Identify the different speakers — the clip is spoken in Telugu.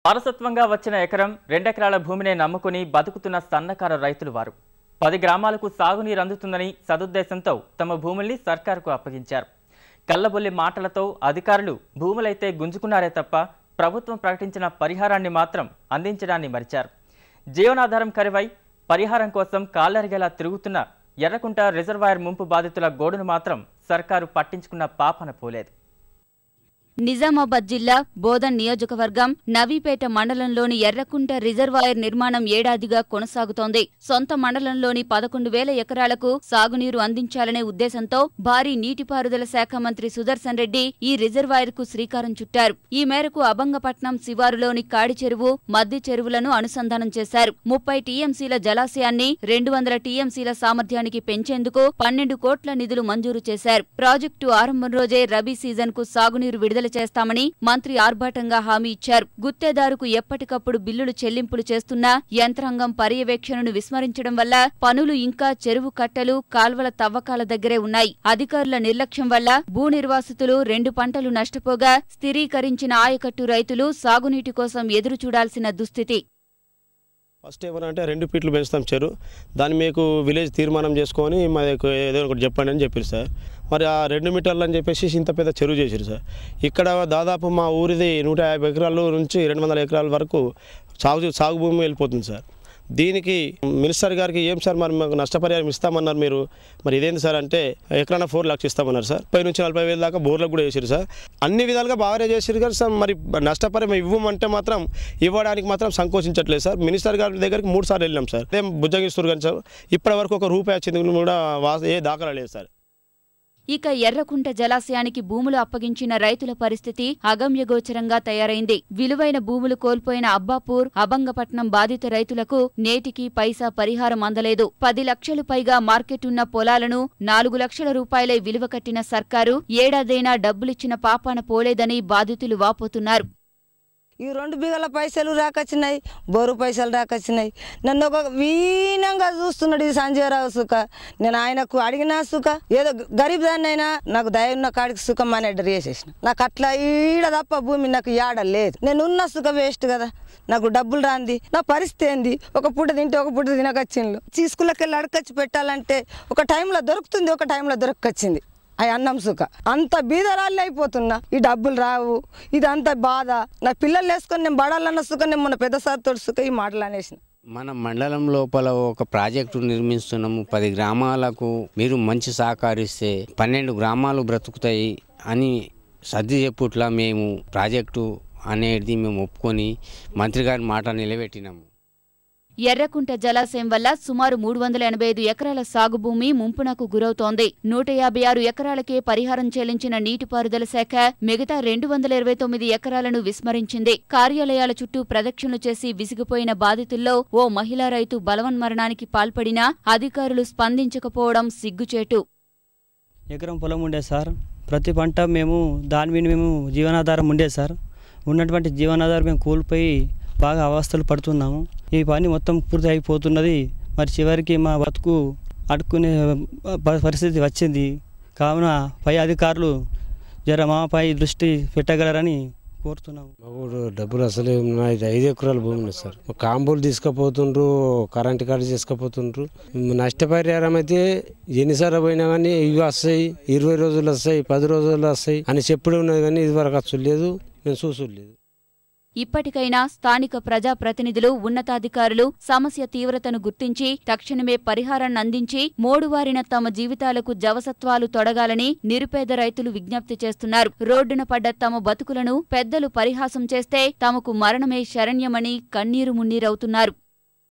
Speaker 1: వారసత్వంగా వచ్చిన ఎకరం రెండెకరాల భూమినే నమ్ముకుని బతుకుతున్న సన్నకారు రైతులు వారు పది గ్రామాలకు సాగునీరు అందుతుందని సదుద్దేశంతో తమ భూముల్ని సర్కారుకు అప్పగించారు కల్లబొల్లి మాటలతో అధికారులు భూములైతే గుంజుకున్నారే తప్ప ప్రభుత్వం ప్రకటించిన పరిహారాన్ని మాత్రం అందించడాన్ని మరిచారు జీవనాధారం కరువై పరిహారం కోసం కాళ్ళరిగేలా తిరుగుతున్న ఎర్రకుంట రిజర్వాయర్ ముంపు బాధితుల గోడును మాత్రం సర్కారు పట్టించుకున్న పాపన పోలేదు
Speaker 2: నిజామాబాద్ జిల్లా బోధన్ నియోజకవర్గం నవీపేట మండలంలోని ఎర్రకుంట రిజర్వాయర్ నిర్మాణం ఏడాదిగా కొనసాగుతోంది సొంత మండలంలోని పదకొండు వేల ఎకరాలకు సాగునీరు అందించాలనే ఉద్దేశంతో భారీ నీటిపారుదల శాఖ మంత్రి సుదర్శన్ రెడ్డి ఈ రిజర్వాయర్ కు శ్రీకారం చుట్టారు ఈ మేరకు అబంగపట్నం శివారులోని కాడి చెరువు మద్ది చెరువులను అనుసంధానం చేశారు ముప్పై టీఎంసీల జలాశయాన్ని రెండు వందల టీఎంసీల సామర్థ్యానికి పెంచేందుకు పన్నెండు కోట్ల నిధులు మంజూరు చేశారు ప్రాజెక్టు ఆరంభం రోజే రబీ సీజన్ కు సాగునీరు విడుదల చేస్తామని మంత్రి ఆర్భాటంగా హామీ ఇచ్చారు గుత్తేదారుకు ఎప్పటికప్పుడు బిల్లులు చెల్లింపులు చేస్తున్నా యంత్రాంగం పర్యవేక్షణను విస్మరించడం వల్ల పనులు ఇంకా చెరువు కట్టలు కాల్వల తవ్వకాల దగ్గరే ఉన్నాయి అధికారుల నిర్లక్ష్యం వల్ల భూ నిర్వాసితులు రెండు పంటలు నష్టపోగా స్థిరీకరించిన ఆయకట్టు రైతులు సాగునీటి కోసం ఎదురు చూడాల్సిన దుస్థితి
Speaker 3: ఫస్ట్ ఏమన్నా రెండు ఫీట్లు పెంచుతాం చెరు దాన్ని మీకు విలేజ్ తీర్మానం చేసుకొని మాకు ఏదో ఒకటి చెప్పండి అని చెప్పారు సార్ మరి ఆ రెండు మీటర్లు అని చెప్పేసి ఇంత పెద్ద చెరువు చేశారు సార్ ఇక్కడ దాదాపు మా ఊరిది నూట యాభై ఎకరాల నుంచి రెండు వందల ఎకరాల వరకు సాగు సాగు భూమి వెళ్ళిపోతుంది సార్ దీనికి మినిస్టర్ గారికి ఏం సార్ మరి మాకు నష్టపరిహారం ఇస్తామన్నారు మీరు మరి ఇదేంటి సార్ అంటే ఎకరాన ఫోర్ లాక్స్ ఇస్తామన్నారు సార్ పై నుంచి నలభై వేల దాకా బోర్లకు కూడా వేసారు సార్ అన్ని విధాలుగా బాగానే చేసారు కానీ సార్ మరి నష్టపరిహారం ఇవ్వమంటే మాత్రం ఇవ్వడానికి మాత్రం సంకోచించట్లేదు సార్ మినిస్టర్ గారి దగ్గరికి మూడు సార్లు వెళ్ళాం సార్ అదే బుజ్జగిస్తారు కానీ సార్ ఇప్పటి వరకు ఒక రూపాయి వచ్చింది కూడా వా- ఏ దాఖలా లేదు సార్
Speaker 2: ఇక ఎర్రకుంట జలాశయానికి భూములు అప్పగించిన రైతుల పరిస్థితి అగమ్యగోచరంగా తయారైంది విలువైన భూములు కోల్పోయిన అబ్బాపూర్ అబంగపట్నం బాధిత రైతులకు నేటికి పైసా పరిహారం అందలేదు పది లక్షలు పైగా మార్కెట్ ఉన్న పొలాలను నాలుగు లక్షల రూపాయలే విలువ కట్టిన సర్కారు ఏడాదైనా డబ్బులిచ్చిన పాపాన పోలేదని బాధితులు వాపోతున్నారు
Speaker 4: ఈ రెండు బిగల పైసలు రాకొచ్చినాయి బోరు పైసలు రాకొచ్చినాయి నన్ను ఒక వీనంగా చూస్తున్నాడు ఈ సంజయరావు సుఖ నేను ఆయనకు అడిగినా సుఖ ఏదో గరీబ్ దాన్ని అయినా నాకు దయ ఉన్న కాడికి సుఖం మానేటర్ చేసేసిన నాకు అట్లా ఈడ తప్ప భూమి నాకు యాడ లేదు నేను ఉన్న సుఖ వేస్ట్ కదా నాకు డబ్బులు రాంది నా పరిస్థితి ఏంది ఒక పూట తింటే ఒక పూట తినకొచ్చిండ్లు చీసుకులకి వెళ్ళి అడకొచ్చి పెట్టాలంటే ఒక టైంలో దొరుకుతుంది ఒక టైంలో దొరకొచ్చింది ఆ అన్నం సుఖ అంత బీదరాళ్ళు అయిపోతున్నా ఈ డబ్బులు రావు ఇదంతా బాధ నా పిల్లలు వేసుకొని నేను బడాలన్న సుఖ నేను మన పెద్ద సార్ తోడు సుఖ ఈ మాటలు అనేసిన
Speaker 5: మన మండలం లోపల ఒక ప్రాజెక్టు నిర్మిస్తున్నాము పది గ్రామాలకు మీరు మంచి సహకరిస్తే పన్నెండు గ్రామాలు బ్రతుకుతాయి అని సర్ది చెప్పుట్లా మేము ప్రాజెక్టు అనేది మేము ఒప్పుకొని మంత్రి గారి మాట నిలబెట్టినాము
Speaker 2: ఎర్రకుంట జలాశయం వల్ల సుమారు మూడు వందల ఎనభై ఐదు ఎకరాల సాగు భూమి ముంపునకు గురవుతోంది నూట యాభై ఆరు ఎకరాలకే పరిహారం చెల్లించిన నీటిపారుదల శాఖ మిగతా రెండు వందల ఇరవై తొమ్మిది ఎకరాలను విస్మరించింది కార్యాలయాల చుట్టూ ప్రదక్షిణలు చేసి విసిగిపోయిన బాధితుల్లో ఓ మహిళా రైతు బలవన్మరణానికి పాల్పడినా అధికారులు స్పందించకపోవడం సిగ్గుచేటు
Speaker 6: ఎకరం పొలం ఉండే సార్ ప్రతి పంట మేము దాని మీద మేము జీవనాధారం ఉండే సార్ ఉన్నటువంటి జీవనాధారం మేము కోల్పోయి బాగా అవస్థలు పడుతున్నాము ఈ పని మొత్తం పూర్తి అయిపోతున్నది మరి చివరికి మా బతుకు అడుక్కునే ప- పరిస్థితి వచ్చింది కావున పై అధికారులు జర మాపై దృష్టి పెట్టగలరని కోరుతున్నాము
Speaker 7: మాకు డబ్బులు అసలు నాది ఐదు ఎకరాల భూమి ఉంది సార్ కాంబోలు తీసుకుపోతుండ్రు కరెంట్ కార్డు తీసుకుపోతుండ్రు నష్టపరిహారం అయితే ఎన్నిసార్లు పోయినా కానీ ఇవి వస్తాయి ఇరవై రోజులు వస్తాయి పది రోజులు వస్తాయి అని చెప్పుడు ఉన్నది కానీ ఇది వరకు అసలు లేదు నేను చూసులేదు
Speaker 2: ఇప్పటికైనా స్థానిక ప్రజాప్రతినిధులు ఉన్నతాధికారులు సమస్య తీవ్రతను గుర్తించి తక్షణమే పరిహారాన్ని అందించి మోడువారిన తమ జీవితాలకు జవసత్వాలు తొడగాలని నిరుపేద రైతులు విజ్ఞప్తి చేస్తున్నారు రోడ్డున పడ్డ తమ బతుకులను పెద్దలు పరిహాసం చేస్తే తమకు మరణమే శరణ్యమని కన్నీరు మున్నీరవుతున్నారు